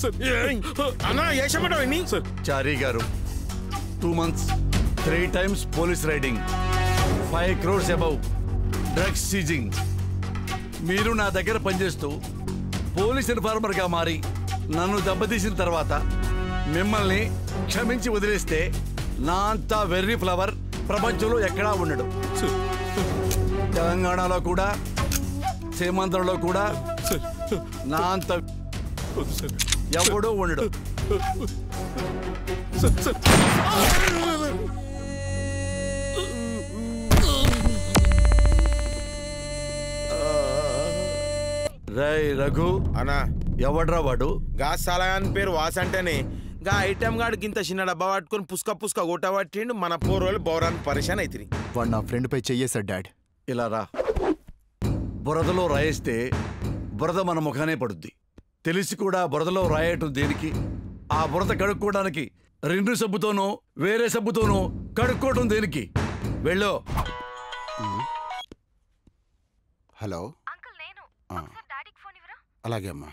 అన్నా వేసమంటావు ఎన్ని చారీ గారు two months three times police raiding five crores above drugs seizing మీరు నా దగ్గర పనిచేస్తూ పోలీస్ ఇన్ఫార్మర్గా మారి నన్ను దెబ్బతీసిన తర్వాత మిమ్మల్ని క్షమించి వదిలేస్తే నా అంత వెర్రి ఫ్లవర్ ప్రపంచంలో ఎక్కడా ఉండడు తెలంగాణలో కూడా సీమాంధ్రలో కూడా నా అంత ఎవడూ ఉండడు రై రఘు అన్నా ఎవడ్రా వాడు గా సలగాని పేరు వాస్ అంటేనే గా ఐటమ్ గాడికి ఇంత చిన్న డబ్బా పట్టుకొని పుస్క పుస్క కొట్టబట్టిండు మన పోరోళ్ళు బౌరాన్ని పరిశాన్ అవుతుంది వాడు నా ఫ్రెండ్ పై చెయ్యేశాడు డాడ్ ఇలా రా బురదలో రాయేస్తే బురద మన ముఖానే పడుద్ది తెలిసి కూడా బురదలో రాయటం దేనికి ఆ బురద కడుక్కోవడానికి రెండు సబ్బుతోనో వేరే సబ్బుతోనో కడుక్కోవటం దేనికి వెళ్ళో హలో అంకుల్ నేను ఆ. ఒకసారి డాడీకి ఫోన్ ఇవ్వరా అలాగే అమ్మా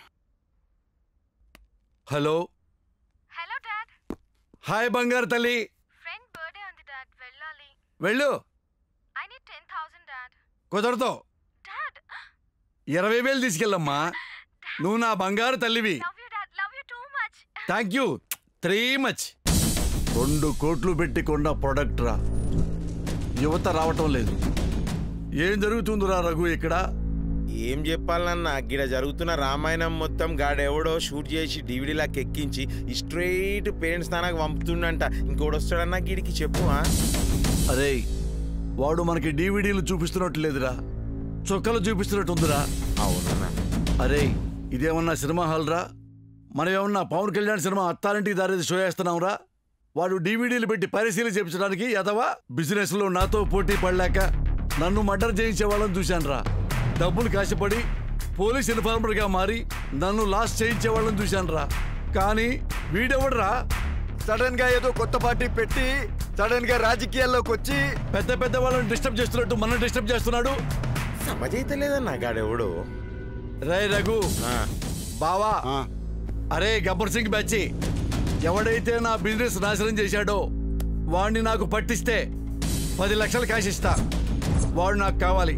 హలో హలో డాడ్ హాయ్ బంగారు తల్లి ఫ్రెండ్ బర్త్డే ఉంది డాడ్ వెళ్ళాలి వెళ్ళు I need ten thousand dad కుదరతో డాడ్ ఇరవై వేలు తీసుకెళ్ళమ్మా నువ్వు నా బంగారు తల్లివి love you dad love you too much thank you three much రెండు కోట్లు పెట్టి కొన్న ప్రొడక్ట్ రా యువత రావటం లేదు ఏం జరుగుతుందిరా రఘు ఇక్కడ ఏం చెప్పాలన్నా గిడ జరుగుతున్న రామాయణం మొత్తం గాడెవడో షూట్ చేసి డివిడీలాకి ఎక్కించి ఈ స్ట్రైట్ పేరెంట్స్ స్థానానికి పంపుతుండంట ఇంకోటి వస్తాడన్నా గిడికి చెప్పు ఆ? అరే వాడు మనకి డీవీడీలు చూపిస్తున్నట్టు లేదురా చుక్కలు చూపిస్తున్నట్టుందిరా అవునన్నా అరే ఇదేమన్నా సినిమా హాల్ రా మనం ఏమన్నా పవన్ కళ్యాణ్ సినిమా అత్తారింటికి దారేది షో వేస్తున్నాంరా వాడు డీవీడీలు పెట్టి పరిశీలన చేయించడానికి ఎదవా బిజినెస్ లో నాతో పోటీ పడలేక నన్ను మర్డర్ చేయించే వాళ్ళని చూశానురా డబ్బులు కాశపడి పోలీస్ ఇన్ఫార్మర్ గా మారి నన్ను లాస్ చేయించే వాళ్ళని చూశానురా కానీ వీడెవడరా సడన్ గా ఏదో కొత్త పార్టీ పెట్టి సడన్ గా రాజకీయాల్లోకి వచ్చి పెద్ద పెద్ద వాళ్ళని డిస్టర్బ్ చేస్తున్నట్టు మనం డిస్టర్బ్ చేస్తున్నాడు సమజైతే లేదన్నా గాడెవడో రే రఘు ఆ, బావా ఆ, అరే గబ్బర్ సింగ్ బ్యాచి ఎవడైతే నా బిజినెస్ నాశనం చేశాడో వాడిని నాకు పట్టిస్తే పది లక్షలు క్యాష్ ఇస్తా వాడు నాకు కావాలి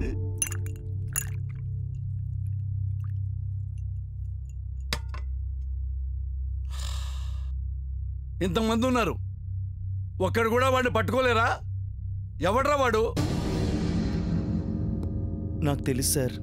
ఇంతమంది ఉన్నారు ఒక్కడు కూడా వాడిని పట్టుకోలేరా ఎవడ్రా వాడు నాకు తెలుసు సార్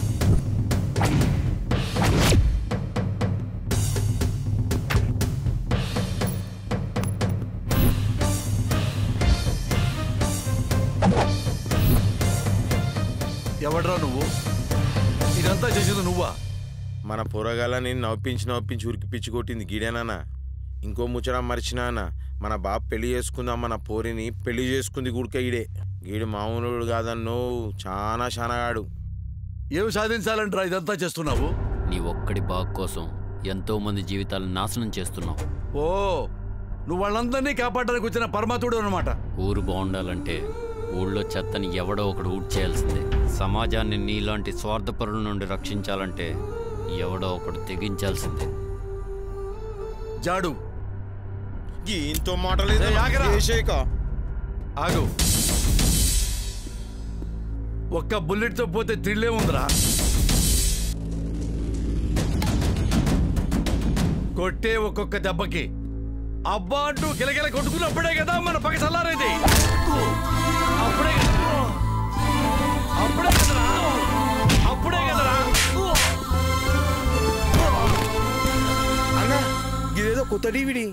ఎవడ్రా నువ్వు ఇదంతా చేసింది నువ్వా మన పొరగాలని నవ్వించి నవ్వించి ఉరికి పిచ్చి కొట్టింది గీడేనానా ఇంకో ముచ్చట మర్చినానా మన బాబు పెళ్లి చేసుకుందాం మన పోరిని పెళ్లి చేసుకుంది గుడిక ఈడే గీడు మామూలుడు కాదన్నో చాలా శానగాడు ఏం సాధించాలంటరా ఇదంతా చేస్తున్నావు నీ ఒక్కడి బాగు కోసం ఎంతో మంది జీవితాలను నాశనం చేస్తున్నావు ఓ నువ్వు వాళ్ళందరినీ కాపాడడానికి వచ్చిన పరమాత్ముడు అనమాట ఊరు బాగుండాలంటే ఊళ్ళో చెత్తని ఎవడో ఒకడు ఊడ్చేయాల్సిందే సమాజాన్ని నీలాంటి స్వార్థపరుల నుండి రక్షించాలంటే ఎవడో ఒకడు తెగించాల్సిందే జాడు ఇంతో మాటలేదు ఏయ్, ఆగరా. చేసేయక. ఆగు ఒక్క బుల్లెట్తో పోతే థ్రిల్లే ఉందిరా కొట్టే ఒక్కొక్క దెబ్బకి అబ్బా అంటూ కిలకిల కొట్టుకున్నప్పుడే కదా మన పక్క చల్లారేది అప్పుడే కదా అప్పుడే కదరా అప్పుడే కదరా అన్నా ఇదేదో కొత్త డివిడి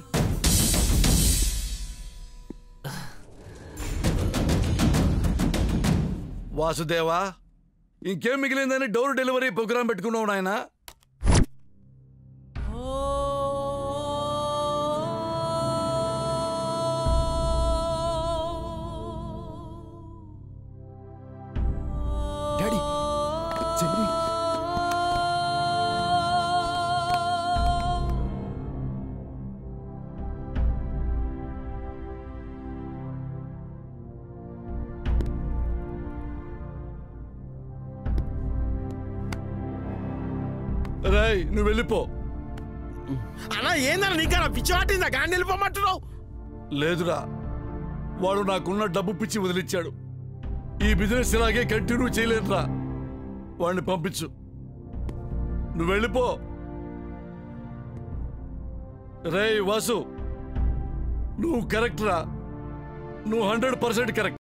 వాసుదేవా ఇంకేం మిగిలిందని డోర్ డెలివరీ ప్రోగ్రామ్ పెట్టుకున్నావు నాయనా డాడీ చెల్లి రాయ్ నువ్వు వెళ్ళిపో అన్నా ఏందన్నా నీకన్నా పిచ్చి పట్టిందా గాండి వెళ్ళిపోమంటున్నావు లేదురా వాడు నాకున్న డబ్బు పిచ్చి వదిలిచ్చాడు ఈ బిజినెస్ ఇలాగే కంటిన్యూ చేయలేదురా వాడిని పంపించు నువ్వు వెళ్ళిపో రే వాసు నువ్వు కరెక్ట్ రా నువ్వు హండ్రెడ్ పర్సెంట్ కరెక్ట్